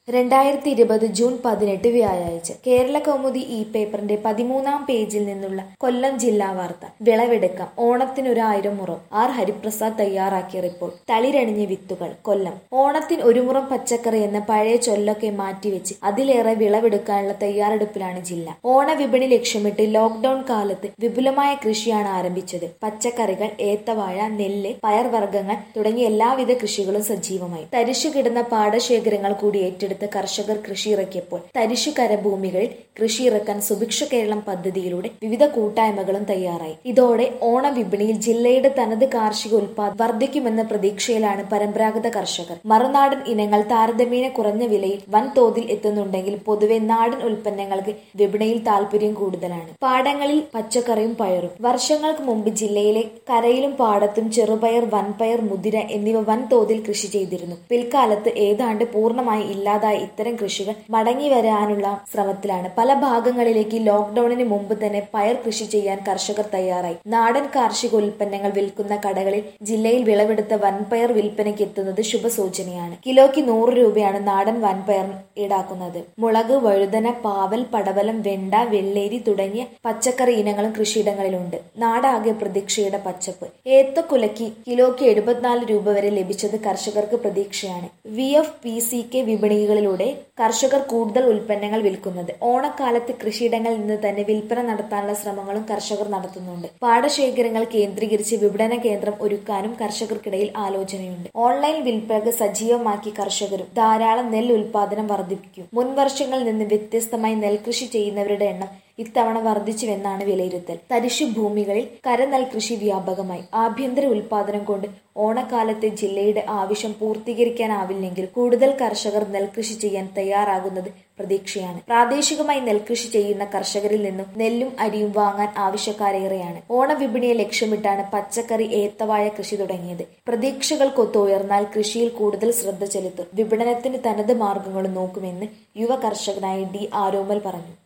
രണ്ടായിരത്തി ഇരുപത് ജൂൺ പതിനെട്ട് വ്യാഴാഴ്ച കേരള കൗമുദി ഈ പേപ്പറിന്റെ പതിമൂന്നാം പേജിൽ നിന്നുള്ള കൊല്ലം ജില്ലാ വാർത്ത വിളവെടുക്കാം ഓണത്തിനൊരായിരം മുറം ആർ ഹരിപ്രസാദ് തയ്യാറാക്കിയ റിപ്പോർട്ട് തളിരണിഞ്ഞ വിത്തുകൾ കൊല്ലം ഓണത്തിന് ഒരു മുറം പച്ചക്കറി എന്ന പഴയ ചൊല്ലൊക്കെ മാറ്റിവെച്ച് അതിലേറെ വിളവെടുക്കാനുള്ള തയ്യാറെടുപ്പിലാണ് ജില്ല ഓണവിപണി ലക്ഷ്യമിട്ട് ലോക്ഡൌൺ കാലത്ത് വിപുലമായ കൃഷിയാണ് ആരംഭിച്ചത് പച്ചക്കറികൾ ഏത്തവാഴ നെല്ല് പയർവർഗ്ഗങ്ങൾ തുടങ്ങിയ എല്ലാവിധ കൃഷികളും സജീവമായി തരിശു കിടന്ന പാടശേഖരങ്ങൾ കൂടി ഏറ്റെടുത്ത് കർഷകർ കൃഷി ഇറക്കിയപ്പോൾ തരിശു കരഭൂമികളിൽ കൃഷി ഇറക്കാൻ സുഭിക്ഷ കേരളം പദ്ധതിയിലൂടെ വിവിധ കൂട്ടായ്മകളും തയ്യാറായി ഇതോടെ ഓണവിപണിയിൽ ജില്ലയുടെ തനത് കാർഷിക ഉൽപാദനം വർദ്ധിക്കുമെന്ന പ്രതീക്ഷയിലാണ് പരമ്പരാഗത കർഷകർ മറുനാടൻ ഇനങ്ങൾ താരതമ്യേന കുറഞ്ഞ വിലയിൽ വൻതോതിൽ എത്തുന്നുണ്ടെങ്കിൽ പൊതുവെ നാടൻ ഉൽപ്പന്നങ്ങൾക്ക് വിപണിയിൽ താല്പര്യം കൂടുതലാണ് പാടങ്ങളിൽ പച്ചക്കറിയും പയറും വർഷങ്ങൾക്ക് മുമ്പ് ജില്ലയിലെ കരയിലും പാടത്തും ചെറുപയർ വൻപയർ മുതിര എന്നിവ വൻതോതിൽ കൃഷി ചെയ്തിരുന്നു പിൽക്കാലത്ത് ഏതാണ്ട് പൂർണ്ണമായി ഇല്ലാതായ ഇത്തരം കൃഷികൾ മടങ്ങി വരാനുള്ള ശ്രമത്തിലാണ് പല ഭാഗങ്ങളിലേക്ക് ലോക്ഡൌണിന് മുമ്പ് തന്നെ പയർ കൃഷി ചെയ്യാൻ കർഷകർ തയ്യാറായി നാടൻ കാർഷിക ഉൽപ്പന്നങ്ങൾ വിൽക്കുന്ന കടകളിൽ ജില്ലയിൽ വിളവെടുത്ത വൻപയർ വിൽപ്പനയ്ക്ക് എത്തുന്നത് ശുഭസൂചനയാണ് കിലോയ്ക്ക് നൂറ് രൂപയാണ് നാടൻ വൻപയർ ഈടാക്കുന്നത് മുളക് വഴുതന പാവൽ പടവലം വെണ്ട വെള്ളേരി തുടങ്ങിയ പച്ചക്കറി ഇനങ്ങളും കൃഷിയിടങ്ങളിലുണ്ട് നാടാകെ പ്രതീക്ഷയുടെ പച്ചപ്പ് ഏത്തക്കുലയ്ക്ക് കിലോയ്ക്ക് എഴുപത്തിനാല് രൂപ വരെ ലഭിച്ചത് കർഷകർക്ക് പ്രതീക്ഷയാണ് V F P C K വിപണികളിലൂടെ കർഷകർ കൂടുതൽ ഉൽപ്പന്നങ്ങൾ വിൽക്കുന്നത് ഓണക്കാലത്ത് കൃഷിയിടങ്ങളിൽ നിന്ന് തന്നെ വിൽപ്പന നടത്താനുള്ള ശ്രമങ്ങളും കർഷകർ നടത്തുന്നുണ്ട് പാടശേഖരങ്ങൾ കേന്ദ്രീകരിച്ച് വിപണന കേന്ദ്രം ഒരുക്കാനും കർഷകർക്കിടയിൽ ആലോചനയുണ്ട് ഓൺലൈൻ വിൽപ്പന സജീവമാക്കി കർഷകരും ധാരാളം നെൽ ഉൽപാദനം വർദ്ധിപ്പിക്കും മുൻ വർഷങ്ങളിൽ നിന്ന് വ്യത്യസ്തമായി നെൽകൃഷി ചെയ്യുന്നവരുടെ എണ്ണം ഇത്തവണ വർദ്ധിച്ചുവെന്നാണ് വിലയിരുത്തൽ തരിശു ഭൂമികളിൽ കരനെൽ കൃഷി വ്യാപകമായി ആഭ്യന്തര ഉൽപാദനം കൊണ്ട് ഓണക്കാലത്തെ ജില്ലയുടെ ആവശ്യം പൂർത്തീകരിക്കാനാവില്ലെങ്കിൽ കൂടുതൽ കർഷകർ നെൽകൃഷി ചെയ്യാൻ തയ്യാറാകുന്നത് പ്രതീക്ഷയാണ് പ്രാദേശികമായി നെൽകൃഷി ചെയ്യുന്ന കർഷകരിൽ നിന്നും നെല്ലും അരിയും വാങ്ങാൻ ആവശ്യക്കാരേറെയാണ് ഓണവിപണിയെ ലക്ഷ്യമിട്ടാണ് പച്ചക്കറി ഏത്തവാഴ കൃഷി തുടങ്ങിയത് പ്രതീക്ഷകൾക്കൊത്ത് ഉയർന്നാൽ കൃഷിയിൽ കൂടുതൽ ശ്രദ്ധ ചെലുത്തും വിപണനത്തിന് തനത് മാർഗങ്ങളും നോക്കുമെന്ന് യുവ കർഷകനായ ഡി ആരോമൽ പറഞ്ഞു